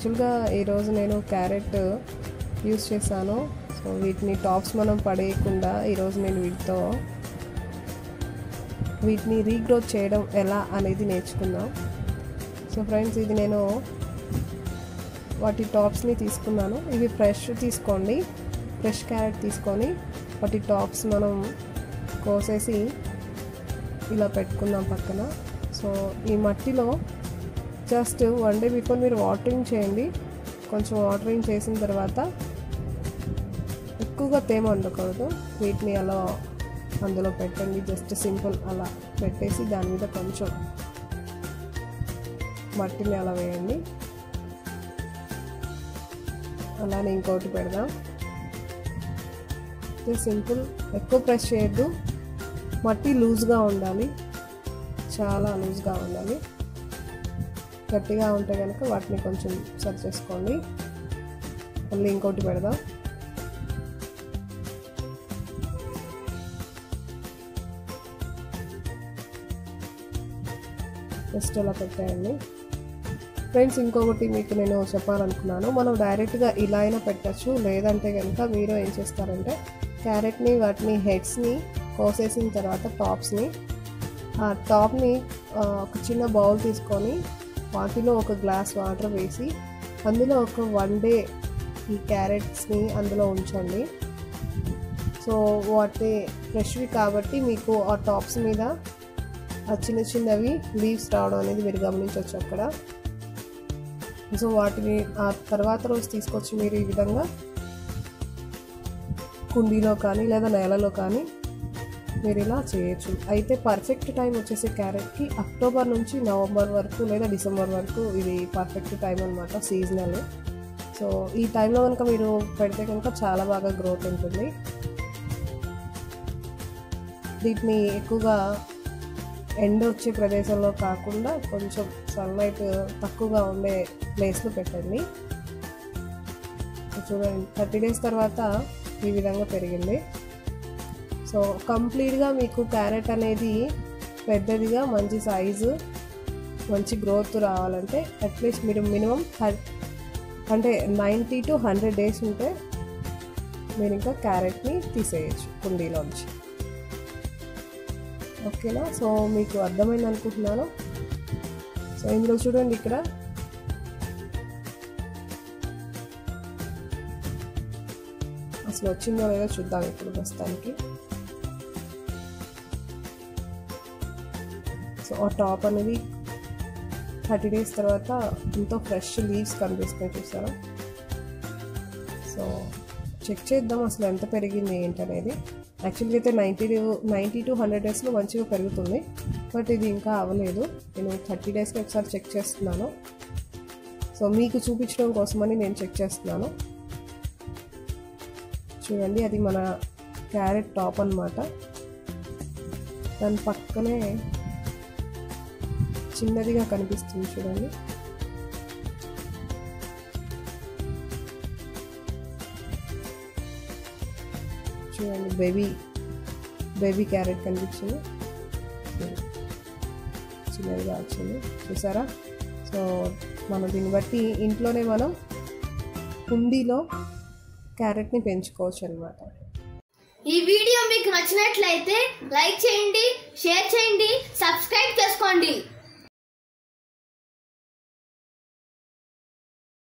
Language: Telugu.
యాక్చువల్గా ఈరోజు నేను క్యారెట్ యూస్ చేశాను సో వీటిని టాప్స్ మనం పడేయకుండా ఈరోజు నేను వీటితో వీటిని రీగ్రోత్ చేయడం ఎలా అనేది నేర్చుకుందాం సో ఫ్రెండ్స్ ఇది నేను వాటి టాప్స్ని తీసుకున్నాను ఇవి ఫ్రెష్ తీసుకోండి ఫ్రెష్ క్యారెట్ తీసుకొని వాటి టాప్స్ మనం కోసేసి ఇలా పెట్టుకుందాం పక్కన సో ఈ మట్టిలో జస్ట్ వన్ డే బిఫోర్ మీరు వాటరింగ్ చేయండి కొంచెం వాటరింగ్ చేసిన తర్వాత ఎక్కువగా తేమ ఉండకూడదు వీటిని అలా అందులో పెట్టండి జస్ట్ సింపుల్ అలా పెట్టేసి దాని మీద కొంచెం మట్టిని అలా వేయండి అలానే ఇంకోటి పెడదాం సింపుల్ ఎక్కువ ప్రెస్ చేయొద్దు మట్టి లూజ్గా ఉండాలి చాలా లూజ్గా ఉండాలి గట్టిగా ఉంటే కనుక వాటిని కొంచెం సరి చేసుకోండి మళ్ళీ ఇంకోటి పెడదాం జస్ట్ అలా పెట్టేయండి ఫ్రెండ్స్ ఇంకొకటి మీకు నేను చెప్పాలనుకున్నాను మనం డైరెక్ట్గా ఇలా అయినా పెట్టచ్చు లేదంటే కనుక మీరు ఏం చేస్తారంటే క్యారెట్ని వాటిని హెడ్స్ని కోసేసిన తర్వాత టాప్స్ని ఆ టాప్ని ఒక చిన్న బౌల్ తీసుకొని వాటిలో ఒక గ్లాస్ వాటర్ వేసి అందులో ఒక వన్ డే ఈ క్యారెట్స్ని అందులో ఉంచండి సో వాటి ఫ్రెష్వి కాబట్టి మీకు ఆ టాప్స్ మీద ఆ చిన్న చిన్నవి లీవ్స్ రావడం అనేది మీరు గమనించవచ్చు అక్కడ సో వాటిని ఆ తర్వాత రోజు తీసుకొచ్చి మీరు ఈ విధంగా కుండీలో కానీ లేదా నేలలో కానీ మీరు ఇలా చేయొచ్చు అయితే పర్ఫెక్ట్ టైం వచ్చేసి క్యారెట్కి అక్టోబర్ నుంచి నవంబర్ వరకు లేదా డిసెంబర్ వరకు ఇది పర్ఫెక్ట్ టైం అనమాట సీజనల్ సో ఈ టైంలో కనుక మీరు పెడితే కనుక చాలా బాగా గ్రోత్ ఉంటుంది వీటిని ఎక్కువగా ఎండ వచ్చే ప్రదేశంలో కాకుండా కొంచెం సన్లైట్ తక్కువగా ఉండే ప్లేస్లో పెట్టండి చూడండి థర్టీ డేస్ తర్వాత ఈ విధంగా పెరిగింది సో కంప్లీట్గా మీకు క్యారెట్ అనేది పెద్దదిగా మంచి సైజు మంచి గ్రోత్ రావాలంటే అట్లీస్ట్ మీరు మినిమం అంటే నైంటీ టు హండ్రెడ్ డేస్ ఉంటే మీరు ఇంకా క్యారెట్ని తీసేయచ్చు కుండీలోంచి ఓకేనా సో మీకు అర్థమైంది అనుకుంటున్నాను సో ఇందులో చూడండి ఇక్కడ అసలు వచ్చిందో లేదో చూద్దాం ఇప్పుడు ప్రస్తుతానికి సో ఆ టాప్ అనేది థర్టీ డేస్ తర్వాత ఎంతో ఫ్రెష్ లీవ్స్ కనిపిస్తున్నాయి చూసారా సో చెక్ చేద్దాం అసలు ఎంత పెరిగింది ఏంటనేది యాక్చువల్గా అయితే నైంటీ నైంటీ టు హండ్రెడ్ డేస్లో మంచిగా పెరుగుతుంది బట్ ఇది ఇంకా అవ్వలేదు నేను థర్టీ డేస్కి ఒకసారి చెక్ చేస్తున్నాను సో మీకు చూపించడం కోసమని నేను చెక్ చేస్తున్నాను చూడండి అది మన క్యారెట్ టాప్ అనమాట దాని పక్కనే చిన్నదిగా కనిపిస్తుంది చూడండి చూడండి బేబీ బేబీ క్యారెట్ కనిపించింది చిన్నదిగా వచ్చింది చూసారా సో మనం దీన్ని బట్టి ఇంట్లోనే మనం కుండీలో క్యారెట్ని పెంచుకోవచ్చు అనమాట ఈ వీడియో మీకు నచ్చినట్లయితే లైక్ చేయండి షేర్ చేయండి సబ్స్క్రైబ్ చేసుకోండి